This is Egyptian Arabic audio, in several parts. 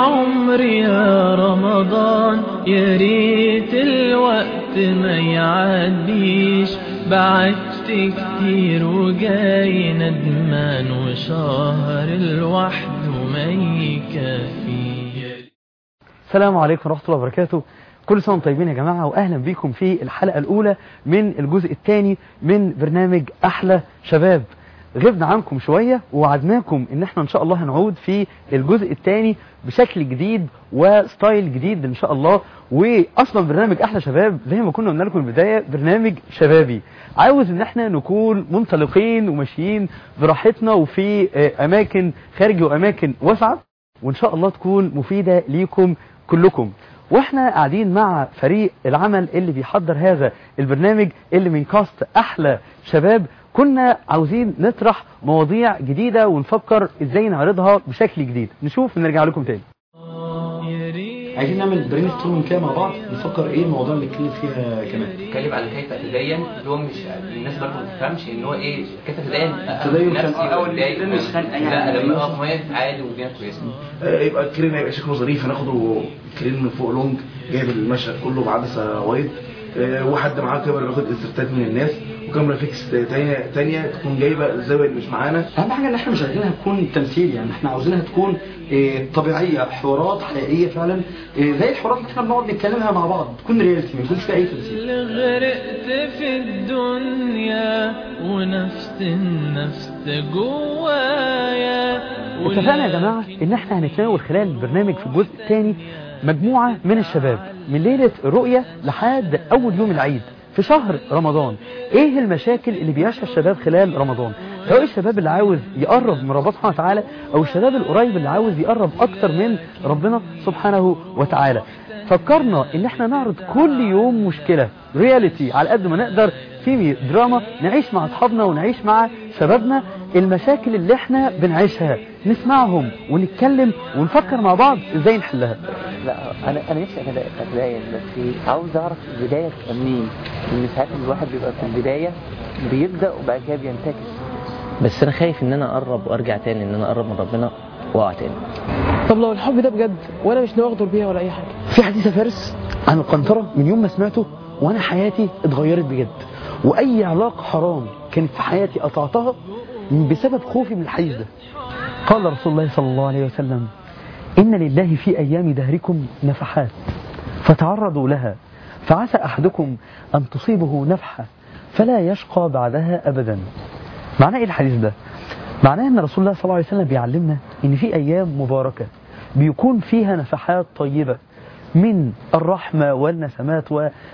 العمر يا رمضان يا ريت الوقت ما يعديش بعدت كتير وجاي ندمان وشهر الوحد ما يكفي السلام عليكم ورحمة الله وبركاته كل سنة وانتم طيبين يا جماعة وأهلا بكم في الحلقة الأولى من الجزء الثاني من برنامج أحلى شباب غبنا عنكم شوية ووعدناكم ان احنا ان شاء الله هنعود في الجزء الثاني بشكل جديد وستايل جديد ان شاء الله واصلا برنامج احلى شباب زي ما كنا قلنا لكم في البداية برنامج شبابي عاوز ان احنا نكون منطلقين وماشيين براحتنا وفي آه، اماكن خارج واماكن واسعة وان شاء الله تكون مفيدة ليكم كلكم واحنا قاعدين مع فريق العمل اللي بيحضر هذا البرنامج اللي من كاست احلى شباب كنا عاوزين نطرح مواضيع جديدة ونفكر ازاي نعرضها بشكل جديد نشوف ونرجع لكم تاني يا ريت عايزين نعمل برين ستورم كده مع بعض نفكر ايه المواضيع اللي نتكلم فيها كمان اتكلم على كيف اتدين اللي هو مش الناس برضه ما تفهمش ان هو ايه كيف اتدين التدين نفسي خنقة. او التدين اتضايق. مش خنقة يعني. لا لما اقف واقف عادي والدنيا كويسه آه، يبقى الكريم هيبقى شكله ظريف هناخده كريم من فوق لونج جايب المشهد كله بعدسه وايد آه، وحد معاه كاميرا بياخد انسرتات من الناس وكاميرا فيكس تانية تانية تكون جايبه الزاويه اللي مش معانا اهم حاجه ان احنا مش عايزينها تكون تمثيل يعني احنا عاوزينها تكون إيه، طبيعيه حوارات حقيقيه فعلا إيه، زي الحوارات اللي احنا بنقعد نتكلمها مع بعض تكون ريالتي ما يكونش فيها اي تمثيل اللي غرقت في الدنيا ونفس النفس جوايا اتفقنا يا جماعة ان احنا هنتناول خلال البرنامج في الجزء الثاني مجموعة من الشباب من ليلة الرؤية لحد اول يوم العيد في شهر رمضان ايه المشاكل اللي بيعيشها الشباب خلال رمضان سواء الشباب اللي عاوز يقرب من ربنا سبحانه وتعالى او الشباب القريب اللي عاوز يقرب اكتر من ربنا سبحانه وتعالى فكرنا ان احنا نعرض كل يوم مشكلة رياليتي على قد ما نقدر في دراما نعيش مع اصحابنا ونعيش مع شبابنا المشاكل اللي احنا بنعيشها نسمعهم ونتكلم ونفكر مع بعض ازاي نحلها لا انا انا نفسي أتدا- اتدين بس عاوز اعرف البدايه تبقى منين لان ساعات الواحد بيبقى في البدايه بيبدا وبعد كده بينتكس بس انا خايف ان انا اقرب وارجع تاني ان انا اقرب من ربنا واقع تاني طب لو الحب ده بجد وانا مش ناوي اغدر بيها ولا اي حاجه في حديث فارس عن القنطرة من يوم ما سمعته وانا حياتي اتغيرت بجد واي علاقة حرام كانت في حياتي قطعتها بسبب خوفي من الحديث ده قال رسول الله صلى الله عليه وسلم إن لله في أيام دهركم نفحات فتعرضوا لها فعسى أحدكم أن تصيبه نفحة فلا يشقى بعدها أبدا معناه إيه الحديث ده؟ معناه أن رسول الله صلى الله عليه وسلم بيعلمنا إن في أيام مباركة بيكون فيها نفحات طيبة من الرحمة والنسمات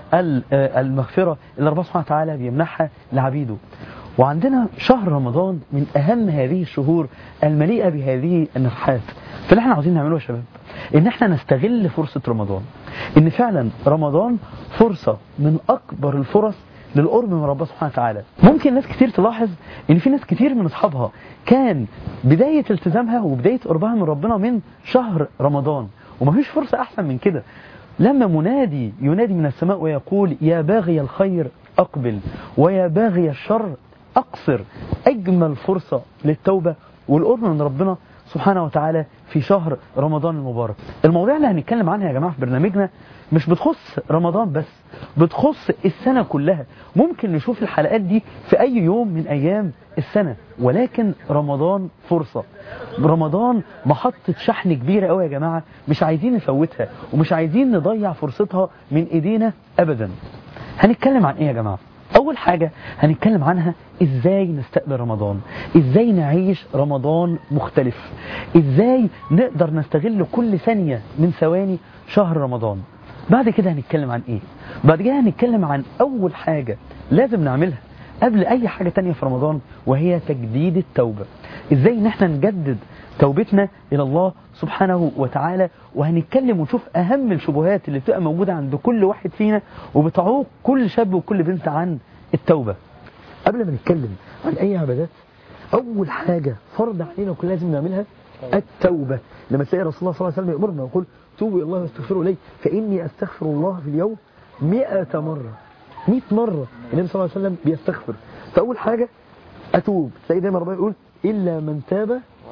والمغفرة اللي ربنا سبحانه وتعالى بيمنحها لعبيده وعندنا شهر رمضان من أهم هذه الشهور المليئة بهذه النفحات فاللي احنا عاوزين نعمله يا شباب ان احنا نستغل فرصة رمضان ان فعلا رمضان فرصة من اكبر الفرص للقرب من ربنا سبحانه وتعالى ممكن ناس كتير تلاحظ ان في ناس كتير من اصحابها كان بداية التزامها وبداية قربها من ربنا من شهر رمضان ومفيش فرصة احسن من كده لما منادي ينادي من السماء ويقول يا باغي الخير اقبل ويا باغي الشر اقصر اجمل فرصة للتوبة والقرب من ربنا سبحانه وتعالى في شهر رمضان المبارك المواضيع اللي هنتكلم عنها يا جماعة في برنامجنا مش بتخص رمضان بس بتخص السنة كلها ممكن نشوف الحلقات دي في أي يوم من أيام السنة ولكن رمضان فرصة رمضان محطة شحن كبيرة قوي يا جماعة مش عايزين نفوتها ومش عايزين نضيع فرصتها من ايدينا أبدا هنتكلم عن ايه يا جماعة اول حاجة هنتكلم عنها ازاي نستقبل رمضان ازاي نعيش رمضان مختلف ازاي نقدر نستغل كل ثانية من ثواني شهر رمضان بعد كده هنتكلم عن ايه بعد كده هنتكلم عن اول حاجة لازم نعملها قبل اي حاجة تانية في رمضان وهي تجديد التوبة ازاي ان احنا نجدد توبتنا الى الله سبحانه وتعالى وهنتكلم ونشوف اهم الشبهات اللي بتبقى موجودة عند كل واحد فينا وبتعوق كل شاب وكل بنت عن التوبة قبل ما نتكلم عن اي عبادات اول حاجة فرض علينا وكل لازم نعملها التوبة لما تلاقي رسول الله صلى الله عليه وسلم يأمرنا ويقول توبوا إلى الله واستغفروا إليه فإني أستغفر الله في اليوم مئة مرة مئة مرة النبي صلى الله عليه وسلم بيستغفر فأول حاجة أتوب تلاقي دايما ربنا يقول إلا من تاب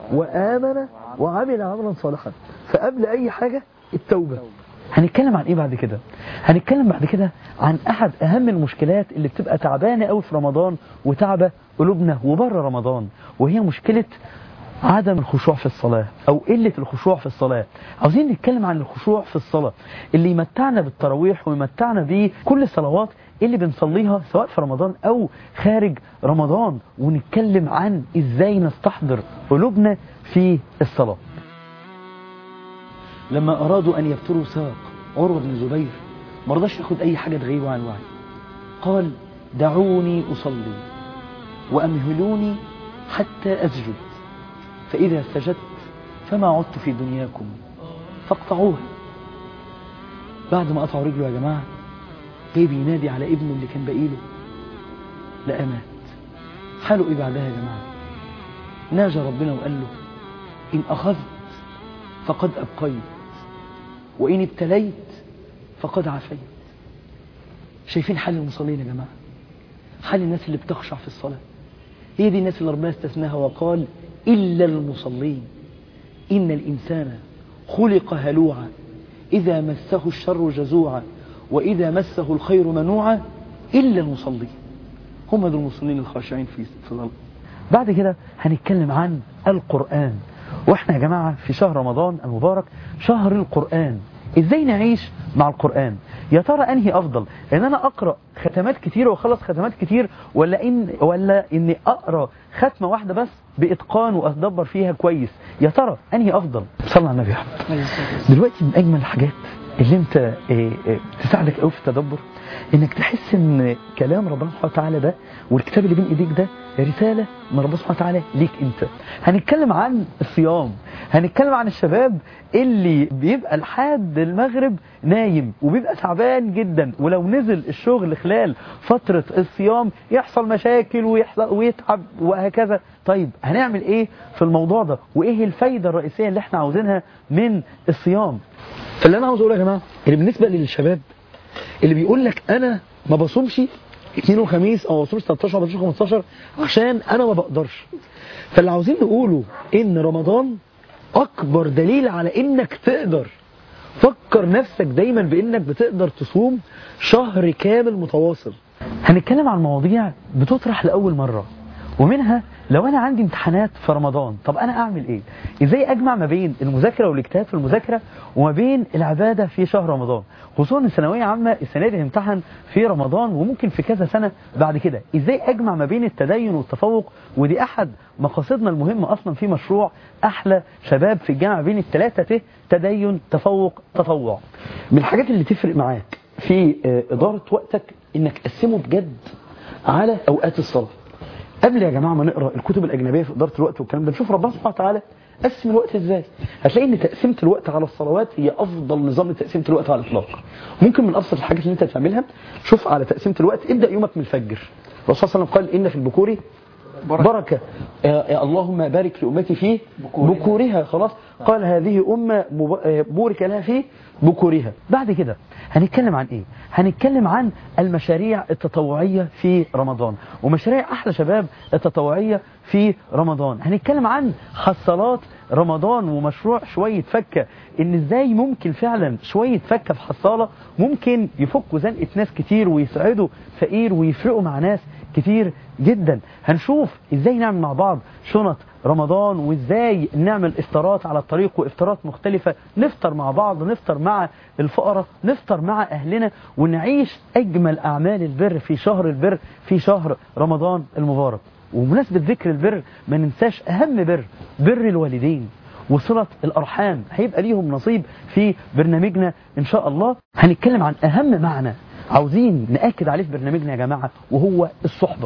وآمن وعمل عملا صالحا فقبل أي حاجة التوبة هنتكلم عن ايه بعد كده هنتكلم بعد كده عن احد اهم المشكلات اللي بتبقى تعبانه قوي في رمضان وتعبه قلوبنا وبره رمضان وهي مشكله عدم الخشوع في الصلاة أو قلة الخشوع في الصلاة عاوزين نتكلم عن الخشوع في الصلاة اللي يمتعنا بالتراويح ويمتعنا بكل الصلوات اللي بنصليها سواء في رمضان أو خارج رمضان ونتكلم عن إزاي نستحضر قلوبنا في الصلاة لما أرادوا أن يبتروا ساق عروة بن زبير ما رضاش ياخد أي حاجة تغيبه عن الوعي قال دعوني أصلي وأمهلوني حتى أسجد فإذا سجدت فما عدت في دنياكم فاقطعوها بعد ما قطعوا رجله يا جماعة جاي بينادي على ابنه اللي كان بقيله لقى مات حاله ايه بعدها يا جماعة ناجى ربنا وقال له إن أخذت فقد أبقيت وإن ابتليت فقد عافيت شايفين حال المصلين يا جماعة حال الناس اللي بتخشع في الصلاة هي دي الناس اللي ربنا استثناها وقال إلا المصلين إن الإنسان خلق هلوعا إذا مسه الشر جزوعا وإذا مسه الخير منوعا إلا المصلين هم دول المصلين الخاشعين في في الصلاة بعد كده هنتكلم عن القرآن واحنا يا جماعة في شهر رمضان المبارك شهر القرآن ازاي نعيش مع القرآن يا ترى انهي افضل ان انا اقرأ ختمات كتير واخلص ختمات كتير ولا ان ولا اني اقرأ ختمة واحدة بس باتقان واتدبر فيها كويس يا ترى انهي افضل صلى على النبي يا حبيبي دلوقتي من اجمل الحاجات اللي انت اه اه تساعدك قوي في التدبر انك تحس ان كلام ربنا سبحانه وتعالى ده والكتاب اللي بين ايديك ده رسالة من ربنا سبحانه وتعالى ليك انت هنتكلم عن الصيام هنتكلم عن الشباب اللي بيبقى لحد المغرب نايم وبيبقى تعبان جدا ولو نزل الشغل خلال فترة الصيام يحصل مشاكل ويحصل ويتعب وهكذا طيب هنعمل ايه في الموضوع ده وايه الفايدة الرئيسية اللي احنا عاوزينها من الصيام اللي انا عاوز اقوله يا جماعة اللي بالنسبة للشباب اللي بيقول لك انا ما بصومش اثنين وخميس او ما بصومش 13 ما بصومش 15 عشان انا ما بقدرش فاللي عاوزين نقوله ان رمضان اكبر دليل على انك تقدر فكر نفسك دايما بانك بتقدر تصوم شهر كامل متواصل هنتكلم عن مواضيع بتطرح لاول مرة ومنها لو انا عندي امتحانات في رمضان طب انا اعمل ايه ازاي اجمع ما بين المذاكره والاجتهاد في المذاكره وما بين العباده في شهر رمضان خصوصا ان الثانويه عامه السنه دي هنمتحن في رمضان وممكن في كذا سنه بعد كده ازاي اجمع ما بين التدين والتفوق ودي احد مقاصدنا المهمه اصلا في مشروع احلى شباب في الجامعه بين الثلاثه ت تدين تفوق تطوع من الحاجات اللي تفرق معاك في اداره وقتك انك تقسمه بجد على اوقات الصلاه قبل يا جماعة ما نقرأ الكتب الأجنبية في إدارة الوقت والكلام ده نشوف ربنا سبحانه وتعالى قسم الوقت ازاي هتلاقي ان تقسيمة الوقت على الصلوات هي افضل نظام لتقسيمة الوقت على الاطلاق ممكن من ابسط الحاجات اللي انت تعملها شوف على تقسيمة الوقت ابدأ يومك من الفجر الرسول صلى الله عليه وسلم قال ان في البكور بركة, بركة. يا يا اللهم بارك لأمتي في بكورها, بكورها خلاص قال هذه أمة بورك لها في بكورها بعد كده هنتكلم عن ايه هنتكلم عن المشاريع التطوعية في رمضان ومشاريع احلى شباب التطوعية في رمضان هنتكلم عن حصلات رمضان ومشروع شوية فكة ان ازاي ممكن فعلا شوية فكة في حصالة ممكن يفكوا زنقة ناس كتير ويسعدوا فقير ويفرقوا مع ناس كتير جدا هنشوف ازاي نعمل مع بعض شنط رمضان وازاي نعمل افطارات على الطريق وافطارات مختلفة نفطر مع بعض نفطر مع الفقراء نفطر مع اهلنا ونعيش اجمل اعمال البر في شهر البر في شهر رمضان المبارك وبمناسبة ذكر البر ما ننساش اهم بر بر الوالدين وصلة الأرحام هيبقى ليهم نصيب في برنامجنا إن شاء الله هنتكلم عن أهم معنى عاوزين نأكد عليه في برنامجنا يا جماعة وهو الصحبة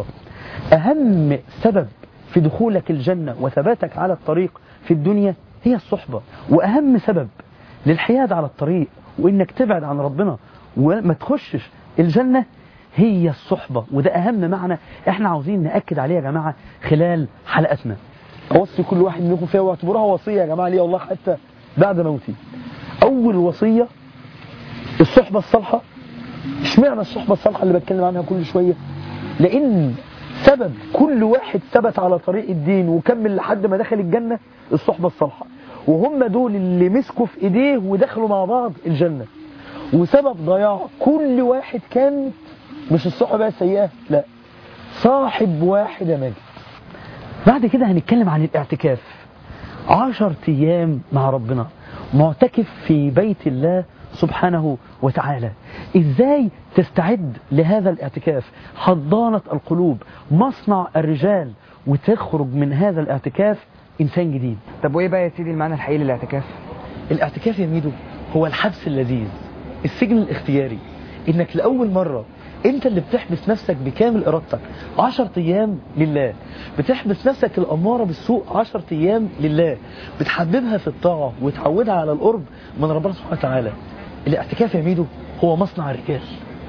أهم سبب في دخولك الجنة وثباتك على الطريق في الدنيا هي الصحبة وأهم سبب للحياد على الطريق وإنك تبعد عن ربنا وما تخشش الجنة هي الصحبة وده أهم معنى احنا عاوزين نأكد عليه يا جماعة خلال حلقتنا أوصي كل واحد منكم فيها واعتبروها وصية يا جماعة ليه والله حتى بعد موتي أول وصية الصحبة الصالحة اشمعنى الصحبة الصالحة اللي بتكلم عنها كل شوية لأن سبب كل واحد ثبت على طريق الدين وكمل لحد ما دخل الجنة الصحبة الصالحة وهم دول اللي مسكوا في ايديه ودخلوا مع بعض الجنة وسبب ضياع كل واحد كان مش الصحبة السيئة لا صاحب واحد يا ماجد بعد كده هنتكلم عن الاعتكاف عشر ايام مع ربنا معتكف في بيت الله سبحانه وتعالى ازاي تستعد لهذا الاعتكاف حضانة القلوب مصنع الرجال وتخرج من هذا الاعتكاف انسان جديد طب وايه بقى يا سيدي المعنى الحقيقي للاعتكاف الاعتكاف يا ميدو هو الحبس اللذيذ السجن الاختياري انك لاول مرة انت اللي بتحبس نفسك بكامل ارادتك 10 ايام لله بتحبس نفسك الاماره بالسوء 10 ايام لله بتحببها في الطاعه وتعودها على القرب من ربنا سبحانه وتعالى الاعتكاف يا ميدو هو مصنع الرجال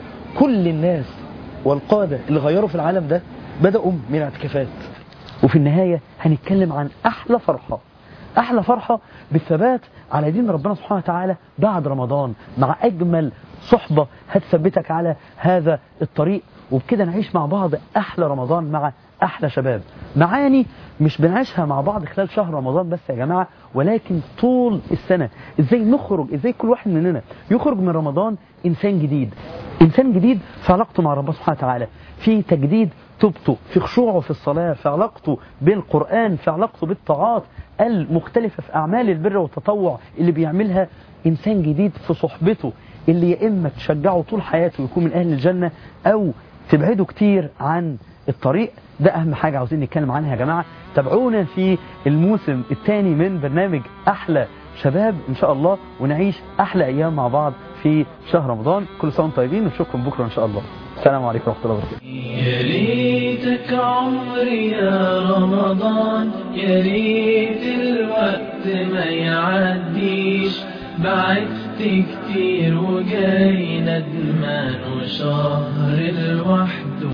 كل الناس والقاده اللي غيروا في العالم ده بداوا من اعتكافات وفي النهايه هنتكلم عن احلى فرحه احلى فرحه بالثبات على دين ربنا سبحانه وتعالى بعد رمضان مع اجمل صحبه هتثبتك على هذا الطريق وبكده نعيش مع بعض احلى رمضان مع احلى شباب معاني مش بنعيشها مع بعض خلال شهر رمضان بس يا جماعه ولكن طول السنه ازاي نخرج ازاي كل واحد مننا يخرج من رمضان انسان جديد انسان جديد في علاقته مع ربنا سبحانه وتعالى في تجديد توبته في خشوعه في الصلاة في علاقته بالقرآن في علاقته بالطاعات المختلفة في أعمال البر والتطوع اللي بيعملها إنسان جديد في صحبته اللي يا إما تشجعه طول حياته يكون من أهل الجنة أو تبعده كتير عن الطريق ده أهم حاجة عاوزين نتكلم عنها يا جماعة تابعونا في الموسم الثاني من برنامج أحلى شباب إن شاء الله ونعيش أحلى أيام مع بعض في شهر رمضان كل سنة وانتم طيبين ونشوفكم بكرة إن شاء الله السلام عليكم ورحمة الله وبركاته يا ريتك عمري يا رمضان يا ريت الوقت ما يعديش بعدت كتير وجاي ندمان وشهر الوحد